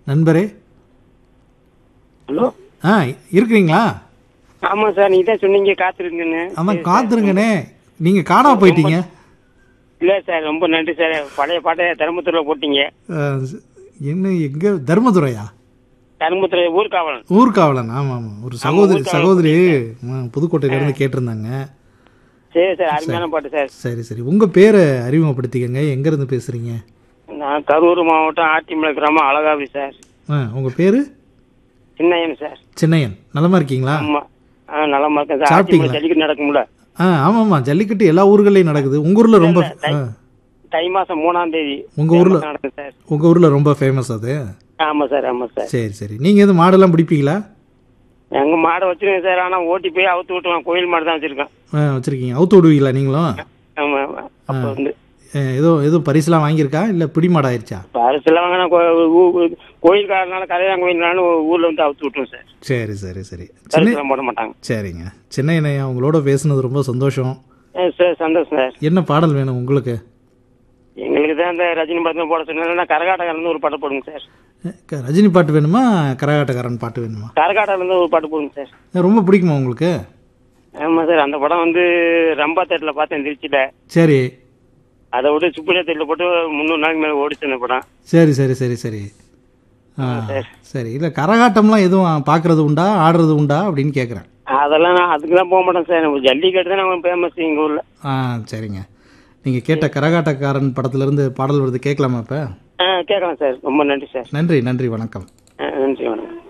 நண்பரே ஹலோ ஆ இருக்கிறீங்களா ஆமா சார் நீங்க தான் சொன்னீங்க காத்திருங்கன்னு அதான் காத்துருங்கண்ணே நீங்கள் காணாம போயிட்டீங்க இல்ல சார் ரொம்ப நன்றி சார் பழைய பாட்டை தருமபுரத்துல போட்டீங்க ஆ, என்ன எங்கே தர்மதுரையா தருமபுரத்துல ஊர்காவலன் ஊர்காவலன் ஆமாம் ஆமாம் ஒரு சகோதரி சகோதரி ஆ, புதுக்கோட்டையிலேருந்து கேட்டிருந்தாங்க சரி சார் அருமையான பாட்டு சார் சரி சரி உங்கள் பேரை அறிமுகப்படுத்திக்கங்க எங்கேருந்து பேசுகிறீங்க நான் கரூர் மாவட்டம் ஆட்டிமலை கிராமம் அழகாவி சார் ஆ உங்கள் பேர் சின்னையன் சார் சின்னையன் நலமா இருக்கீங்களா ஆமா ஆ நலமா இருக்கேன் சார் சாப்பிட்டீங்களா? ஆட்டிமலை ஜல்லிக்கட்டு நடக்கும்ல ஆ ஆமாம் ஆமாம் ஜல்லிக்கட்டு எல்லா ஊர்களையும் நடக்குது உங்கள் ஊரில் ரொம்ப ஆ தை மாசம் மூணாம் தேதி உங்க ஊர்ல? நடக்கும் சார் உங்கள் ஊரில் ரொம்ப ஃபேமஸ் அது ஆமா சார் ஆமா சார் சரி சரி நீங்கள் எதுவும் மாடெல்லாம் பிடிப்பீங்களா எங்க மாடை வச்சிருக்கேன் சார் ஆனா ஓட்டி போய் அவுத்து விட்டுவான் கோயில் மாடு தான் வச்சிருக்கேன் ஆ வச்சுருக்கீங்க அவுத்து விடுவீங்களா நீங்களும் ஆமா ஆமா அப்ப வந்து ஆ, ஏதோ ஏதோ பரிசுலாம் வாங்கியிருக்கா இல்லை பிடி மாடு ஆயிடுச்சா பரிசுல வாங்கினா கோயில்காரனால கல்யாணம் கோயில்னாலும் ஊர்ல வந்து அவுத்து விட்டுரும் சார் சரி சரி சரி சின்ன பரிசுலாம் போட மாட்டாங்க சரிங்க சின்ன இணையா உங்களோட பேசுனது ரொம்ப சந்தோஷம் ஆ, சார் சந்தோஷம் சார் என்ன பாடல் வேணும் உங்களுக்கு எங்களுக்கு தான் இந்த ரஜினி படத்தில் போட சொன்னா கரகாட்டக்காரன் ஒரு பாட்டு போடுங்க சார் அஹ், க- ரஜினி பாட்டு வேணுமா கரகாட்டக்காரன் பாட்டு வேணுமா கரகாட்டிலேருந்து ஒரு பாட்டு போடுங்க சார் அஹ், ரொம்ப பிடிக்குமா உங்களுக்கு ஆமா சார் அந்த படம் வந்து ரம்பா தேட்டரில் பார்த்தேன் திருச்சியில சரி அதை விட சுப்பிரியா தேட்டரில் போட்டு முந்நூறு நாளைக்கு மேலே ஓடிச்சு அந்த படம் சரி சரி சரி சரி ஆ சரி இல்லை கரகாட்டம்லாம் எதுவும் பார்க்கறது உண்டா ஆடுறது உண்டா அப்படின்னு கேட்குறேன் அதெல்லாம் நான் அதுக்கு தான் போக மாட்டேன் சார் நம்ம ஜல்லிக்கட்டு தான் நம்ம ஃபேமஸ் எங்கள் ஊரில் ஆ சரிங்க நீங்கள் கேட்ட கரகாட்டக்காரன் படத்துலேருந்து பாடல் வருது கேட்கலாமா இப்போ ஆ கேட்கலாம் சார் ரொம்ப நன்றி சார் நன்றி நன்றி வணக்கம் ஆ நன்றி வணக்கம்